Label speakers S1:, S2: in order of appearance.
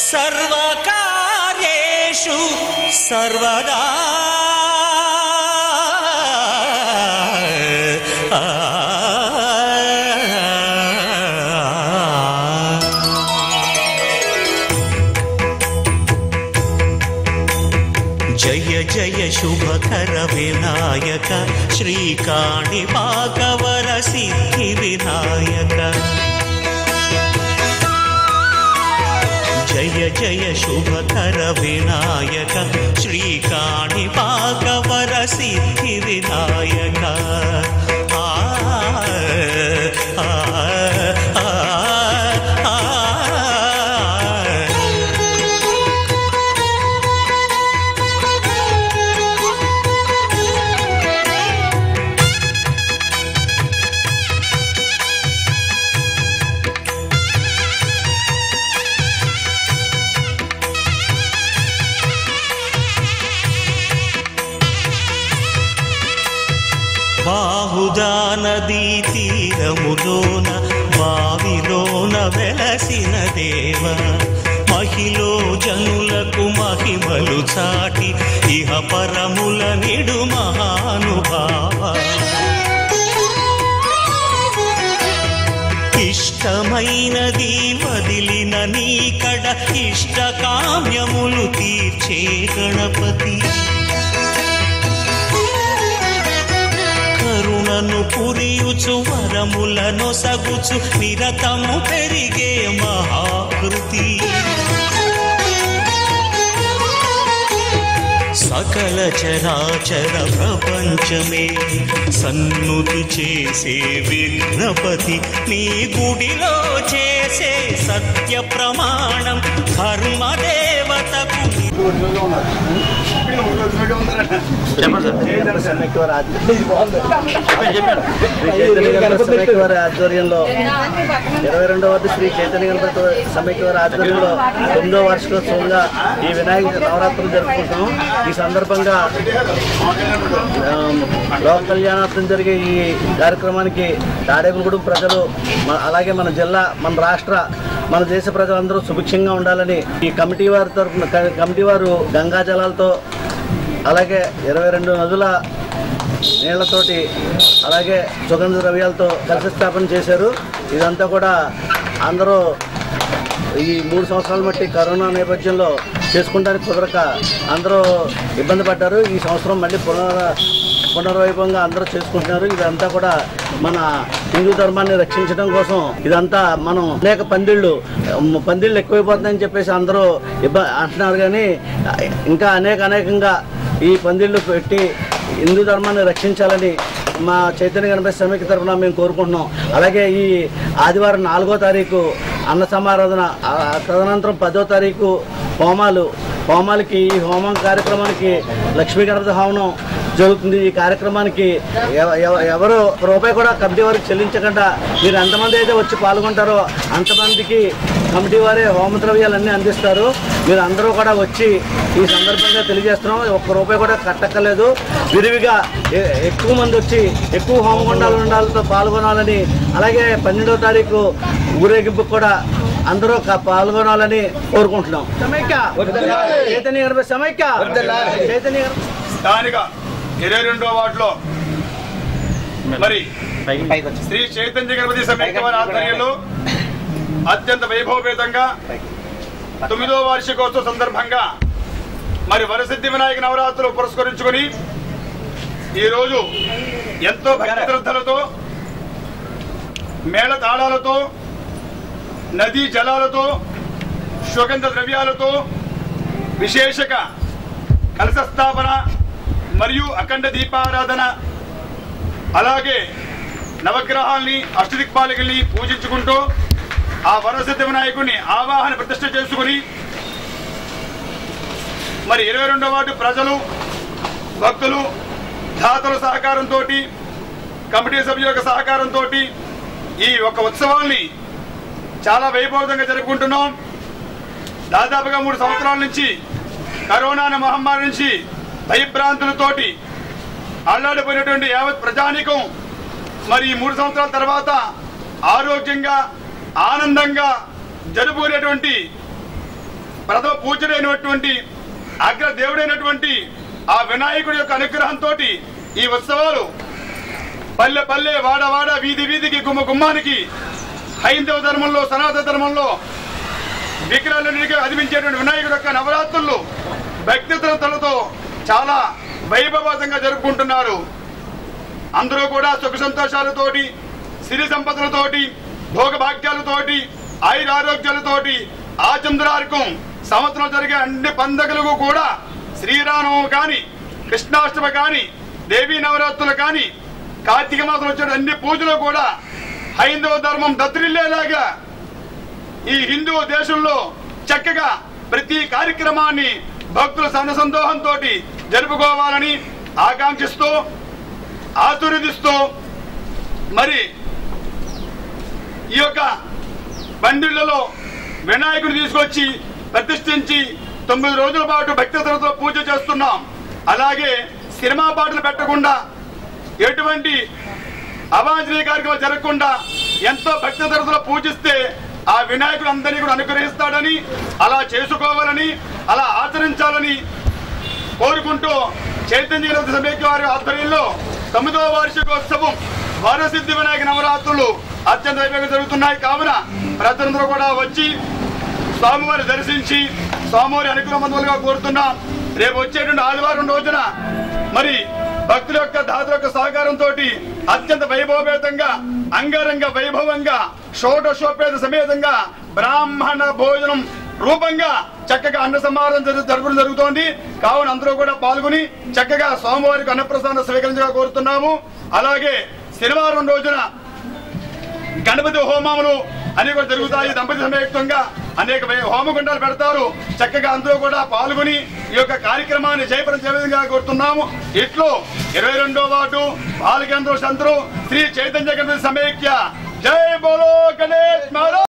S1: సర్వకార్యేషు సర్వదా జయ జయ శుభకర వినాయక శ్రీకాణి పాకవర సిద్ధి వినాయక జయ జయ శుభకర వినాయక శ్రీకాణి పాకవర సిద్ధి వినాయక ఆ, ఆ, ఆ, ఆ, ఆ. బాహుదా నదీ తీరములోన బావిలోన వెలసిన దేవ మహిలో జనులకు మహిమలు చాటి ఇహ పరముల నిడు మహానుభావ ఇష్టమైనది వదిలిన నీకడ ఇష్ట కామ్యములు తీర్చే గణపతి కరుణను పురియుచు వరములను సగుచు నిరతము పెరిగే మహాకృతి సకల చరాచర ప్రపంచమే సన్నుతి చేసే విఘ్నపతి నీ గుడిలో చేసే సత్య ప్రమాణం ధర్మదేవతకు
S2: సమైక్య వారి ఆధ్వర్యంలో ఇరవై రెండవ శ్రీ చైతన్య గణపతి సమైక్య వారి ఆధ్వర్యంలో తొమ్మిదవ వార్షికోత్సవంగా ఈ వినాయక నవరాత్రులు జరుపుకుంటాం ఈ సందర్భంగా ఆమ్, లోక కళ్యాణార్థం జరిగే ఈ కార్యక్రమానికి తాడేపులగూడెం ప్రజలు మ- అలాగే మన జిల్లా మన రాష్ట్ర మన దేశ ప్రజలందరూ సుభిక్షంగా ఉండాలని ఈ కమిటీ వారి తరఫున క- కమిటీ వారు గంగా జలాలతో అలాగే ఇరవై రెండు నదుల నీళ్లతోటి అలాగే సుగంధ ద్రవ్యాలతో కలశ స్థాపన చేశారు ఇదంతా కూడా అందరూ ఈ మూడు సంవత్సరాల మట్టి కరోనా నేపథ్యంలో చేసుకుంటానికి కుదరక అందరూ ఇబ్బంది పడ్డారు ఈ సంవత్సరం మళ్ళీ పునర పునర్వైభవంగా అందరూ చేసుకుంటున్నారు ఇదంతా కూడా మన హిందూ ధర్మాన్ని రక్షించడం కోసం ఇదంతా మనం అనేక పందిళ్ళు ఉమ్, పందిళ్ళు ఎక్కువైపోతున్నాయని చెప్పేసి అందరూ ఇబ్బ అంటున్నారు కానీ ఇంకా అనేక అనేకంగా ఈ పందిళ్ళు పెట్టి హిందూ ధర్మాన్ని రక్షించాలని మా చైతన్య గణపతి సమైక్య తరఫున మేము కోరుకుంటున్నాం అలాగే ఈ ఆదివారం నాలుగో తారీఖు అన్న సమారాధన ఆ తదనంతరం పదో తారీఖు హోమాలు హోమాలకి ఈ హోమం కార్యక్రమానికి లక్ష్మీ గణపతి హవనం జరుగుతుంది ఈ కార్యక్రమానికి ఎవ- ఎవ- ఎవరు ఒక రూపాయి కూడా కమిటీ వారికి చెల్లించకుండా మీరు ఎంతమంది అయితే వచ్చి పాల్గొంటారో అంతమందికి కమిటీ వారే హోమ ద్రవ్యాలన్నీ అందిస్తారు మీరు అందరూ కూడా వచ్చి ఈ సందర్భంగా తెలియజేస్తున్నాం ఒక్క రూపాయి కూడా కట్టక్కర్లేదు విరివిగా ఎ- ఎక్కువ మంది వచ్చి ఎక్కువ హోమగుండాలు ఉండాలతో పాల్గొనాలని అలాగే పన్నెండవ తారీఖు ఊరేగింపు కూడా అందరూ క- పాల్గొనాలని కోరుకుంటున్నాం సమైక్య చైతన్య గణపతి సమైక్య చైతన్య గణపతి
S3: స్థానిక ఇరవై రెండో వార్డులో మరి శ్రీ చైతన్య గణపతి సమైక్య వారి ఆధ్వర్యంలో అత్యంత వైభవపేతంగా తొమ్మిదో వార్షికోత్సవ సందర్భంగా మరి వరసిద్ధి వినాయక నవరాత్రులు పురస్కరించుకొని ఈరోజు ఎంతో భక్తి శ్రద్ధలతో మేళ తాళాలతో నదీ జలాలతో సుగంధ ద్రవ్యాలతో విశేషక కలశ స్థాపన మరియు అఖండ దీపారాధన అలాగే నవగ్రహాల్ని అష్టదిక్పాలకుల్ని పూజించుకుంటూ ఆ వరసిద్ధ వినాయకుడిని ఆవాహన ప్రతిష్ఠ చేసుకుని మరి ఇరవై రెండో వార్డు ప్రజలు భక్తులు దాతల సహకారంతో కమిటీ సభ్యుల యొక్క సహకారంతో ఈ ఒక ఉత్సవాల్ని చాలా వైభవంగా జరుపుకుంటున్నాం దాదాపుగా మూడు సంవత్సరాల నుంచి కరోనా అనే మహమ్మారి నుంచి భయభ్రాంతులతోటి అల్లాడిపోయినటువంటి యావత్ ప్రజానికం మరి ఈ మూడు సంవత్సరాల తర్వాత ఆరోగ్యంగా ఆనందంగా జరుపుకునేటువంటి ప్రథమ పూజడైనటువంటి అగ్ర దేవుడైనటువంటి ఆ వినాయకుడి యొక్క అనుగ్రహంతో ఈ ఉత్సవాలు పల్లె పల్లె వాడ వాడ వీధి వీధికి గుమ్మ గుమ్మానికి హైందవ ధర్మంలో సనాతన ధర్మంలో విగ్రహాలన్నిటికీ అధిమించేటువంటి వినాయకుడు యొక్క నవరాత్రులు భక్తితలతో చాలా వైభవంతంగా జరుపుకుంటున్నారు అందరూ కూడా సుఖ సంతోషాలతోటి సిరి సంపదలతోటి భోగ భాగ్యాలతోటి ఆయురారోగ్యాలతోటి ఆచంద్రార్కం సంవత్సరం జరిగే అన్ని పండగలకు కూడా శ్రీరామనవమి కాని కృష్ణాష్టమి కాని దేవీ నవరాత్రులు కాని కార్తీక మాసం వచ్చే అన్ని పూజలు కూడా హైందవ ధర్మం దత్రిల్లేలాగా ఈ హిందూ దేశంలో చక్కగా ప్రతి కార్యక్రమాన్ని భక్తుల సన్నసందోహంతో జరుపుకోవాలని ఆకాంక్షిస్తూ ఆశీర్వదిస్తూ మరి ఈ యొక్క బండిళ్లలో వినాయకుడు తీసుకొచ్చి ప్రతిష్ఠించి తొమ్మిది రోజుల పాటు భక్తితో పూజ చేస్తున్నాం అలాగే సినిమా పాటలు పెట్టకుండా ఎటువంటి అవాంఛనీయ కార్యక్రమాలు జరగకుండా ఎంతో భక్తి తరగతిలో పూజిస్తే ఆ వినాయకుడు అందరినీ కూడా అనుగ్రహిస్తాడని అలా చేసుకోవాలని అలా ఆచరించాలని కోరుకుంటూ చైతన్య యువత సమైక్య వారి ఆధ్వర్యంలో తొమ్మిదవ వార్షికోత్సవం వరసిద్ధి వినాయక నవరాత్రులు అత్యంత వైభవంగా జరుగుతున్నాయి కావున ప్రజలందరూ కూడా వచ్చి స్వామివారి దర్శించి స్వామివారి అనుగ్రహంగా కోరుతున్నాం రేపు వచ్చేటువంటి ఆదివారం రోజున మరి భక్తుల యొక్క దాతల యొక్క సహకారంతో అత్యంత వైభవపేతంగా అంగరంగ వైభవంగా షోడశోపేత సమేతంగా బ్రాహ్మణ భోజనం రూపంగా చక్కగా అన్న సమారం జరు- జరపడం జరుగుతోంది కావున అందరూ కూడా పాల్గొని చక్కగా స్వామివారికి అన్నప్రసాదం స్వీకరించగా కోరుతున్నాము అలాగే శనివారం రోజున గణపతి హోమములు అనేక కూడా జరుగుతాయి దంపతి సమయుక్తంగా అనేక వే- హోమగుండాలు పెడతారు చక్కగా అందరూ కూడా పాల్గొని ఈ యొక్క కార్యక్రమాన్ని జయప్రదం చేయ విధంగా కోరుతున్నాము ఇట్లో ఇరవై రెండో వార్డు బాలకేంద్ర సంతరు శ్రీ చైతన్య గణపతి సమైక్య జై బోలో గణేష్ మహారాజ్